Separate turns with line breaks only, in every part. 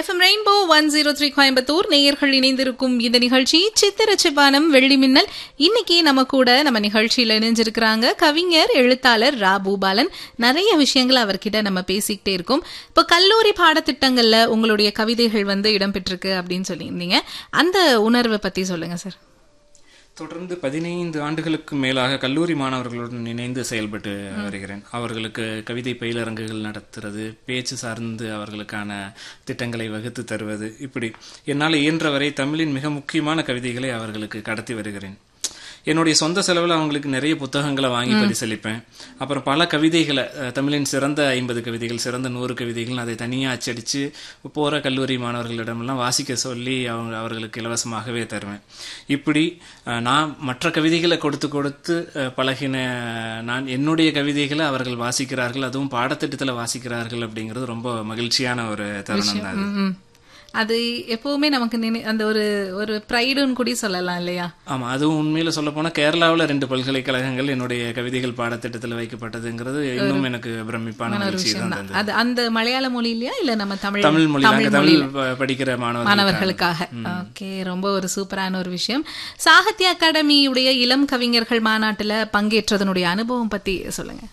FM rainbow one zero three Coimbatore நேயர்கள் இணைந்திருக்கும் இந்த நிகழ்ச்சி சித்திர சிப்பானம் வெள்ளி மின்னல் இன்னைக்கு நம்ம கூட நம்ம நிகழ்ச்சியில இணைஞ்சிருக்கிறாங்க கவிஞர் எழுத்தாளர் ரா பூபாலன் நிறைய விஷயங்கள் அவர்கிட்ட நம்ம பேசிக்கிட்டே இருக்கோம் இப்போ கல்லூரி பாடத்திட்டங்கள்ல உங்களுடைய கவிதைகள் வந்து இடம்பெற்றிருக்கு அப்படின்னு சொல்லியிருந்தீங்க அந்த உணர்வை பத்தி சொல்லுங்க சார்
தொடர்ந்து பதினைந்து ஆண்டுகளுக்கு மேலாக கல்லூரி மாணவர்களுடன் இணைந்து செயல்பட்டு வருகிறேன் அவர்களுக்கு கவிதை பயிலரங்குகள் நடத்துறது பேச்சு சார்ந்து அவர்களுக்கான திட்டங்களை வகுத்து தருவது இப்படி என்னால் இயன்றவரை தமிழின் மிக முக்கியமான கவிதைகளை அவர்களுக்கு கடத்தி வருகிறேன் என்னுடைய சொந்த செலவில் அவங்களுக்கு நிறைய புத்தகங்களை வாங்கி பரிசளிப்பேன் அப்புறம் பல கவிதைகளை அஹ், தமிழின் சிறந்த ஐம்பது கவிதைகள் சிறந்த நூறு கவிதைகள் அதை தனியாக அச்சடித்து போகிற கல்லூரி மாணவர்களிடமெல்லாம் வாசிக்க சொல்லி அவங்க அவர்களுக்கு இலவசமாகவே தருவேன் இப்படி அஹ், நான் மற்ற கவிதைகளை கொடுத்து கொடுத்து அஹ், பழகின நான் என்னுடைய கவிதைகளை அவர்கள் வாசிக்கிறார்கள் அதுவும் பாடத்திட்டத்தில் வாசிக்கிறார்கள் அப்படிங்கிறது ரொம்ப மகிழ்ச்சியான ஒரு தருணம் தான் அது.
ம். அது எப்பவுமே நமக்கு நினை- அந்த ஒரு ஒரு ப்ரைடுன்னு கூட சொல்லலாம் இல்லையா
ஆமா அதுவும் உண்மையில சொல்ல போனா கேரளாவுல ரெண்டு பல்கலைக்கழகங்கள் என்னுடைய கவிதைகள் பாடத்திட்டத்தில் வைக்கப்பட்டதுங்கிறது இன்னும் எனக்கு பிரமிப்பான மகிழ்ச்சி தான் தந்தது
அது அந்த மலையாள மொழியிலயா இல்ல நம்ம தமிழ்
தமிழ் மொழி நாங்க தமிழ் ப- படிக்கிற மாணவர்கள்
மாணவர்களுக்காக ஓகே ரொம்ப ஒரு சூப்பரான ஒரு விஷயம் சாகித்ய அகாடமியுடைய இளம் கவிஞர்கள் மாநாட்டுல பங்கேற்றதனுடைய அனுபவம் பத்தி சொல்லுங்க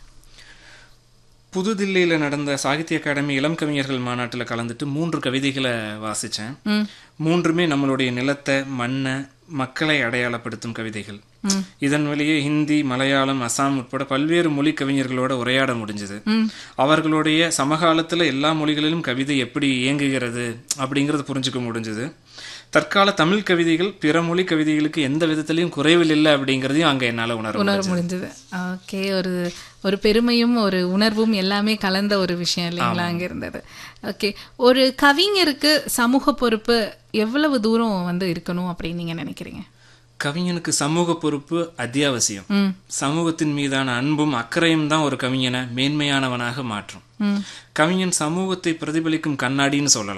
புதுதில்லியில நடந்த சாகித்ய அகாடமி இளம் கவிஞர்கள் மாநாட்டுல கலந்துட்டு மூன்று கவிதைகளை வாசிச்சேன்
ம்.
மூன்றுமே நம்மளுடைய நிலத்தை மண்ணை மக்களை அடையாளப்படுத்தும் கவிதைகள் இதன் வழியே ஹிந்தி மலையாளம் அசாம் உட்பட பல்வேறு மொழி கவிஞர்களோட உரையாட முடிஞ்சது அவர்களுடைய சமகாலத்துல எல்லா மொழிகளிலும் கவிதை எப்படி இயங்குகிறது அப்படிங்கறது புரிஞ்சுக்க முடிஞ்சது தற்கால தமிழ் கவிதைகள் பிற மொழி கவிதைகளுக்கு எந்த விதத்திலையும் குறைவில் இல்லை அப்படிங்கறதையும் அங்க என்னால உணர
உணர முடிஞ்சது ஓகே ஒரு ஒரு பெருமையும் ஒரு உணர்வும் எல்லாமே கலந்த ஒரு விஷயம் இல்லைங்களா அங்க இருந்தது ஓகே ஒரு கவிஞருக்கு சமூக பொறுப்பு எவ்வளவு தூரம் வந்து இருக்கணும் அப்படின்னு நீங்க நினைக்கிறீங்க
கவிஞனுக்கு சமூக பொறுப்பு அத்தியாவசியம்
ம்
சமூகத்தின் மீதான அன்பும் அக்கறையும் தான் ஒரு கவிஞனை மேன்மையானவனாக மாற்றும்
ம்
கவிஞன் சமூகத்தை பிரதிபலிக்கும் கண்ணாடின்னு சொல்லலாம்